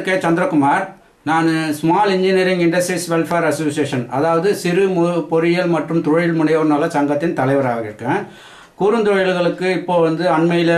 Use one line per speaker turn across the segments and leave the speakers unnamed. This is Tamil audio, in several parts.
கே சந்திரகுமார் நான் small engineering industries welfare association அதாவது சிறு மு பொறியியல் மற்றும் தொழில் முனைவோர் நல சங்கத்தின் தலைவராக இருக்கேன் குறுந்தொழில்களுக்கு இப்போ வந்து அண்மையில்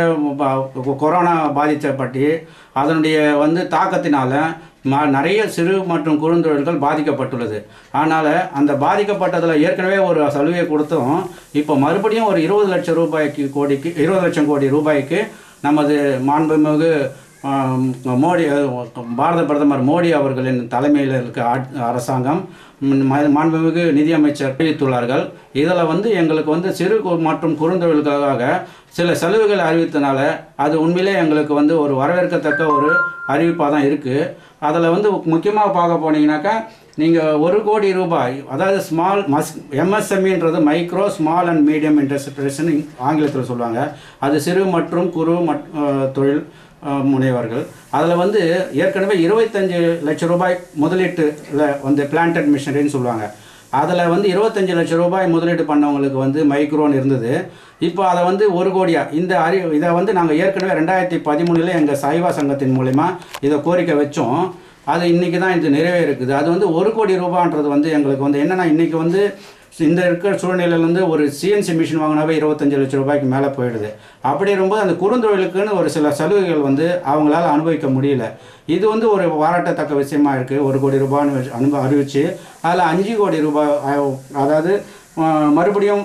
ப- கொரோனா பாதித்தப்பட்டு அதனுடைய வந்து தாக்கத்தினால ம நிறைய சிறு மற்றும் குறுந்தொழில்கள் பாதிக்கப்பட்டுள்ளது அதனால் அந்த பாதிக்கப்பட்டதில் ஏற்கனவே ஒரு சலுகை கொடுத்தும் இப்போ மறுபடியும் ஒரு இருபது லட்சம் ரூபாய்க்கு கோடிக்கு இருபது லட்சம் கோடி ரூபாய்க்கு நமது மாண்புமிகு ஆம், மோடி அஹ், பாரத பிரதமர் மோடி அவர்களின் தலைமையில் இருக்க ஆட்- அரசாங்கம் ம், ம- மாண்புமிகு நிதியமைச்சர் அறிவித்துள்ளார்கள் இதில் வந்து எங்களுக்கு வந்து சிறு கு- மற்றும் குறுந்தொழில்களுக்காக சில சலுகைகள் அறிவித்தனால அது உண்மையிலே எங்களுக்கு வந்து ஒரு வரவேற்கத்தக்க ஒரு அறிவிப்பாக தான் இருக்குது அதில் வந்து முக்கியமாக பார்க்க போனீங்கன்னாக்கா நீங்கள் ஒரு கோடி ரூபாய் அதாவது ஸ்மால் மஸ் எம்எஸ்எம்இன்றது மைக்ரோ ஸ்மால் அண்ட் மீடியம் இண்டஸ்ட்ரீஸ்னு ஆங்கிலத்தில் சொல்லுவாங்க அது சிறு மற்றும் குறு மட் அஹ், தொழில் அஹ், முனைவர்கள் அதில் வந்து ஏற்கனவே இருபத்தஞ்சு லட்சம் ரூபாய் முதலீட்டுல வந்து பிளான்டட் மிஷனரின்னு சொல்லுவாங்க அதில் வந்து இருபத்தஞ்சு லட்சம் ரூபாய் முதலீடு பண்ணவங்களுக்கு வந்து மைக்ரோன்னு இருந்தது இப்போ அதை வந்து ஒரு கோடியா இந்த அறி இதை வந்து நாங்கள் ஏற்கனவே ரெண்டாயிரத்தி பதிமூணுல எங்கள் சைவா சங்கத்தின் மூலிமா இதை கோரிக்கை வச்சோம் அது இன்றைக்கி தான் இது நிறைவேறுக்குது அது வந்து ஒரு கோடி ரூபான்றது வந்து எங்களுக்கு வந்து என்னென்னா இன்றைக்கி வந்து இந்த இருக்கிற சூழ்நிலையில வந்து ஒரு சிஎன்சி மிஷின் வாங்கினாவே இருபத்தஞ்சு லட்சம் ரூபாய்க்கு மேலே போயிடுது அப்படி இருக்கும்போது அந்த குறுந்தொழிலுக்குன்னு ஒரு சில சலுகைகள் வந்து அவங்களால அனுபவிக்க முடியல இது வந்து ஒரு பாராட்டத்தக்க விஷயமா இருக்குது ஒரு கோடி ரூபான்னு வச்சு- அனுப அறிவிச்சு அதில் அஞ்சு கோடி ரூபாய் அஹ், அதாவது அஹ், மறுபடியும்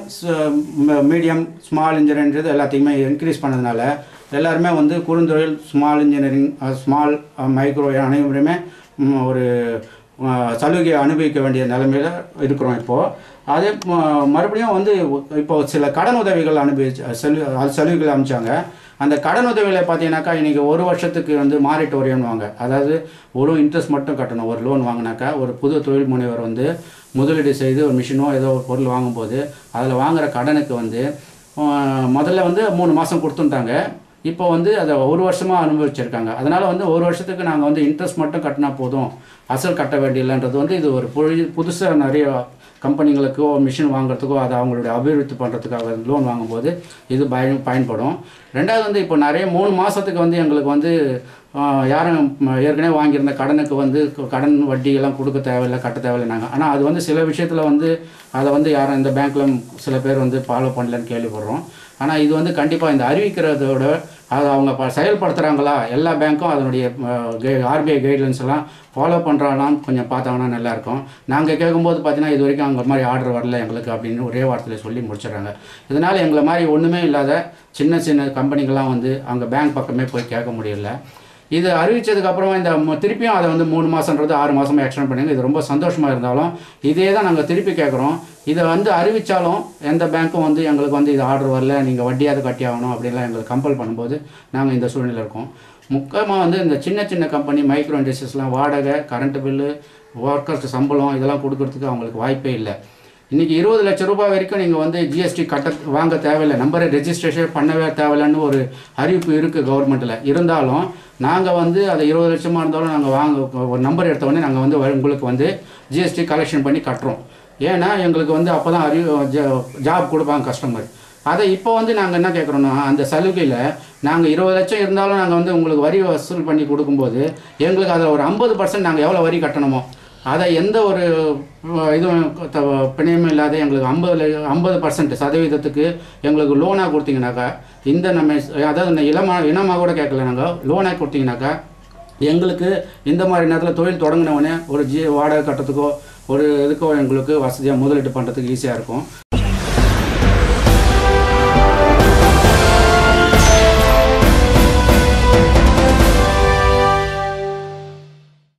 மீடியம் ஸ்மால் இன்ஜினியரிங்கிறது எல்லாத்தையுமே இன்க்ரீஸ் பண்ணதுனால எல்லாருமே வந்து குறுந்தொழில் ஸ்மால் இன்ஜினியரிங் ஸ்மால் மைக்ரோ அனைவருமே ம், ஒரு அஹ், சலுகையை அனுபவிக்க வேண்டிய நிலைமையில் இருக்கிறோம் இப்போது அதே ம- மறுபடியும் வந்து இப்போ சில கடன் உதவிகள் அனுபவிச்சு சலு அது சலுகைகள் அமைச்சாங்க அந்த கடன் உதவிகளை பார்த்தீங்கன்னாக்கா இன்றைக்கி ஒரு வருஷத்துக்கு வந்து மாறிட்டு வரையணுவாங்க அதாவது ஒரு இன்ட்ரெஸ்ட் மட்டும் கட்டணும் ஒரு லோன் வாங்கினாக்கா ஒரு புது தொழில் முனைவர் வந்து முதலீடு செய்து ஒரு மிஷினோ ஏதோ ஒரு பொருள் வாங்கும்போது அதில் வாங்குற கடனுக்கு வந்து அஹ், முதல்ல வந்து மூணு மாதம் கொடுத்துட்டாங்க இப்போ வந்து அதை ஒரு வருஷமாக அனுபவிச்சிருக்காங்க அதனால் வந்து ஒரு வருஷத்துக்கு நாங்கள் வந்து இன்ட்ரெஸ்ட் மட்டும் கட்டினா போதும் அசல் கட்ட வேண்டியதில்லைன்றது வந்து இது ஒரு புதிய புதுசாக நிறைய கம்பெனிங்களுக்கோ மிஷின் வாங்குறதுக்கோ அதை அவங்களுடைய அபிவிருத்தி பண்ணுறதுக்காக லோன் வாங்கும்போது இது பயன் பயன்படும் ரெண்டாவது வந்து இப்போ நிறைய மூணு மாதத்துக்கு வந்து எங்களுக்கு வந்து ஆஹ், யாரும் ம- ஏற்கனவே வாங்கியிருந்த கடனுக்கு வந்து க- கடன் வட்டியெல்லாம் கொடுக்க தேவையில்லை கட்ட தேவையில்லைனாங்க ஆனால் அது வந்து சில விஷயத்தில் வந்து அதை வந்து யாரும் இந்த பேங்க்கில் சில பேர் வந்து ஃபாலோ பண்ணலன்னு கேள்விப்படுறோம் ஆனால் இது வந்து கண்டிப்பாக இந்த அறிவிக்கிறதோட அது அவங்க ப செயல்படுத்துகிறாங்களா எல்லா பேங்க்கும் அதனுடைய ஆர்பிஐ கைட்லைன்ஸ் எல்லாம் ஃபாலோ பண்ணுறாங்களான்னு கொஞ்சம் பார்த்தாங்கன்னா நல்லாயிருக்கும் நாங்கள் கேட்கும்போது பார்த்தீங்கன்னா இது வரைக்கும் அவங்க மாதிரி ஆர்டர் வரல எங்களுக்கு அப்படின்னு ஒரே வார்த்தையில் சொல்லி முடிச்சிடுறாங்க இதனால் எங்களை மாதிரி ஒன்றுமே இல்லாத சின்ன சின்ன கம்பெனிகள்லாம் வந்து அங்கே பேங்க் பக்கமே போய் கேட்க முடியல இது அறிவிச்சதுக்கு அப்புறமா இந்த ம- திருப்பியும் அதை வந்து மூணு மாதன்றது ஆறு மாதமாக எக்ஸ்டெண்ட் பண்ணுங்க இது ரொம்ப சந்தோஷமாக இருந்தாலும் இதே தான் நாங்கள் திருப்பி கேட்குறோம் இதை வந்து அறிவித்தாலும் எந்த பேங்க்கும் வந்து எங்களுக்கு வந்து இது ஆர்டர் வரல நீங்கள் வட்டியாவது கட்டி ஆகணும் அப்படின்லாம் எங்களுக்கு கம்பல் பண்ணும்போது நாங்கள் இந்த சூழ்நிலை இருக்கோம் முக்கியமாக வந்து இந்த சின்ன சின்ன கம்பெனி மைக்ரோ இண்டஸ்ட்ரீஸ்லாம் வாடகை கரண்ட் பில்லு ஒர்க்கர்ஸ் சம்பளம் இதெல்லாம் கொடுக்கறதுக்கு அவங்களுக்கு வாய்ப்பே இல்லை இன்றைக்கி இருபது லட்சம் ரூபாய் வரைக்கும் நீங்கள் வந்து ஜிஎஸ்டி கட்ட வாங்க தேவையில்லை நம்பரை ரெஜிஸ்ட்ரேஷன் பண்ணவே தேவையில்லைன்னு ஒரு அறிவிப்பு இருக்குது கவர்மெண்ட்டில் இருந்தாலும் நாங்கள் வந்து அதை இருபது லட்சமாக இருந்தாலும் நாங்கள் வாங்க ஒரு நம்பர் எடுத்த உடனே நாங்கள் வந்து உங்களுக்கு வந்து ஜிஎஸ்டி கலெக்ஷன் பண்ணி கட்டுறோம் ஏன்னா எங்களுக்கு வந்து அப்போ தான் அறிவு ஜாப் கொடுப்பாங்க கஸ்டமர் அதை இப்போ வந்து நாங்கள் என்ன கேட்குறோன்னா அந்த சலுகையில் நாங்கள் இருபது லட்சம் இருந்தாலும் நாங்கள் வந்து உங்களுக்கு வரி வசூல் பண்ணி கொடுக்கும்போது எங்களுக்கு அதில் ஒரு ஐம்பது பர்சன்ட் நாங்கள் எவ்வளோ வரி கட்டணுமோ அதை எந்த ஒரு அஹ், இதுவும் த- பிணையமும் இல்லாத எங்களுக்கு ஐம்பது ஐம்பது பர்சன்ட் சதவீதத்துக்கு எங்களுக்கு லோனாக கொடுத்தீங்கன்னாக்கா இந்த நம்ம அதாவது இந்த இளமா இனமாக கூட கேட்கல நாங்கள் லோனாக கொடுத்தீங்கன்னாக்கா எங்களுக்கு இந்த மாதிரி நேரத்தில் தொழில் தொடங்கினவொடனே ஒரு ஜி வாடகை கட்டுறதுக்கோ ஒரு இதுக்கோ எங்களுக்கு வசதியாக முதலீட்டு பண்ணுறதுக்கு ஈஸியாக இருக்கும்